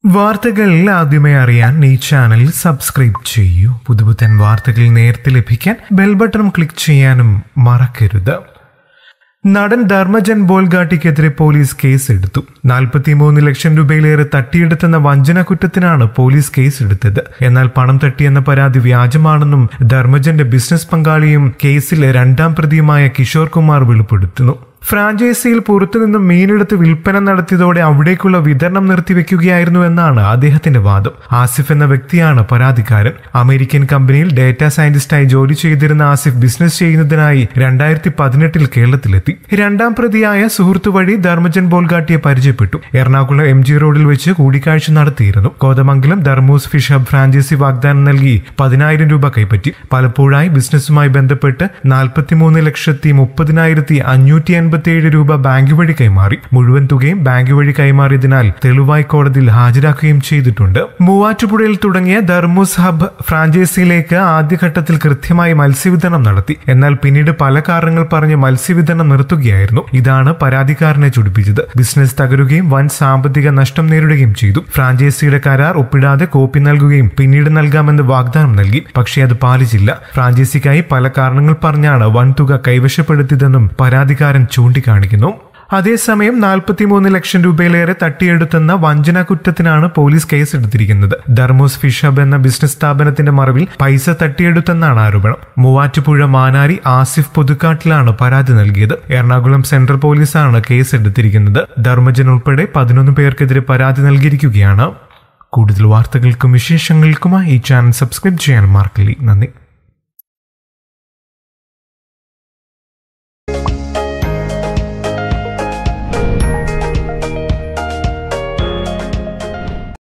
വാർത്തകൾ ആദ്യമേ അറിയാൻ ഈ ചാനൽ സബ്സ്ക്രൈബ് ചെയ്യൂ പുതുപുത്തൻ വാർത്തകൾ നേരത്തെ ലഭിക്കാൻ ബെൽ ബട്ടൺ ക്ലിക്ക് ചെയ്യാനും മറക്കരുത് നടൻ ധർമ്മജൻ ബോൾഗാട്ടിക്കെതിരെ പോലീസ് കേസെടുത്തു നാൽപ്പത്തിമൂന്ന് ലക്ഷം രൂപയിലേറെ തട്ടിയെടുത്തെന്ന വഞ്ചന കുറ്റത്തിനാണ് പോലീസ് കേസെടുത്തത് എന്നാൽ പണം തട്ടിയെന്ന പരാതി വ്യാജമാണെന്നും ധർമ്മജന്റെ ബിസിനസ് പങ്കാളിയും കേസിലെ രണ്ടാം പ്രതിയുമായ കിഷോർ കുമാർ വെളിപ്പെടുത്തുന്നു ഫ്രാഞ്ചൈസിയിൽ പുറത്തുനിന്നും മീനെടുത്ത് വിൽപ്പന നടത്തിയതോടെ അവിടേക്കുള്ള വിതരണം നിർത്തിവെക്കുകയായിരുന്നു എന്നാണ് അദ്ദേഹത്തിന്റെ വാദം ആസിഫ് എന്ന വ്യക്തിയാണ് പരാതിക്കാരൻ അമേരിക്കൻ കമ്പനിയിൽ ഡേറ്റാ സയന്റിസ്റ്റായി ജോലി ചെയ്തിരുന്ന ആസിഫ് ബിസിനസ് ചെയ്യുന്നതിനായി രണ്ടായിരത്തി പതിനെട്ടിൽ കേരളത്തിലെത്തി രണ്ടാം പ്രതിയായ സുഹൃത്തു വഴി ധർമ്മജൻ ബോൾഗാട്ടിയെ പരിചയപ്പെട്ടു എറണാകുളം എം ജി റോഡിൽ വെച്ച് കൂടിക്കാഴ്ച നടത്തിയിരുന്നു Kothamangalam Dharmoos Fish Hub franchise വാഗ്ദാനം നൽകി പതിനായിരം രൂപ കൈപ്പറ്റി പലപ്പോഴായി ബിസിനസ്സുമായി ബന്ധപ്പെട്ട് നാൽപ്പത്തിമൂന്ന് ലക്ഷത്തി മുപ്പതിനായിരത്തി അഞ്ഞൂറ്റി എൺപത്തിയേഴ് രൂപ ബാങ്ക് വഴി കൈമാറി മുഴുവൻ തുകയും ബാങ്ക് വഴി കൈമാറിയതിനാൽ തെളിവായി കോടതിയിൽ ഹാജരാക്കുകയും ചെയ്തിട്ടുണ്ട് മൂവാറ്റുപുഴയിൽ തുടങ്ങിയ ധർമ്മൂസ് ഹബ് ഫ്രാഞ്ചൈസിയിലേക്ക് ആദ്യഘട്ടത്തിൽ കൃത്യമായി മത്സ്യവിതരണം നടത്തി എന്നാൽ പിന്നീട് പല കാരണങ്ങൾ പറഞ്ഞ് മത്സ്യവിതരണം നിർത്തുകയായിരുന്നു ഇതാണ് പരാതിക്കാരനെ ചുടിപ്പിച്ചത് ബിസിനസ് തകരുകയും വൻ സാമ്പത്തിക നഷ്ടം നേരിടുകയും ചെയ്തു ഫ്രാഞ്ചൈസിയുടെ കരാർ ഒപ്പിടാതെ കോപ്പി നൽകുകയും പിന്നീട് നൽകാമെന്ന് വാഗ്ദാനം നൽകി പക്ഷേ അത് പാലിച്ചില്ല ഫ്രാഞ്ചൈസിക്കായി പല കാരണങ്ങൾ പറഞ്ഞാണ് വൻതുക കൈവശപ്പെടുത്തിയതെന്നും പരാതിക്കാരൻ ചൂണ്ടിക്കാണിക്കുന്നു അതേസമയം നാൽപ്പത്തിമൂന്ന് ലക്ഷം രൂപയിലേറെ തട്ടിയെടുത്തെന്ന വഞ്ചന കുറ്റത്തിനാണ് പോലീസ് കേസെടുത്തിരിക്കുന്നത് ധർമ്മോസ് ഫിഷ് ഹബ് എന്ന ബിസിനസ് സ്ഥാപനത്തിന്റെ മറവിൽ പൈസ തട്ടിയെടുത്തെന്നാണ് ആരോപണം മൂവാറ്റുപുഴ മാനാരി ആസിഫ് പുതുക്കാട്ടിലാണ് പരാതി നൽകിയത് എറണാകുളം സെൻട്രൽ പോലീസാണ് കേസെടുത്തിരിക്കുന്നത് ധർമ്മജൻ ഉൾപ്പെടെ പതിനൊന്ന് പേർക്കെതിരെ പരാതി നൽകിയിരിക്കുകയാണ് കൂടുതൽ വാർത്തകൾക്കും വിശേഷങ്ങൾക്കുമായി ഈ ചാനൽ സബ്സ്ക്രൈബ് ചെയ്യാൻ മറക്കില്ല നന്ദി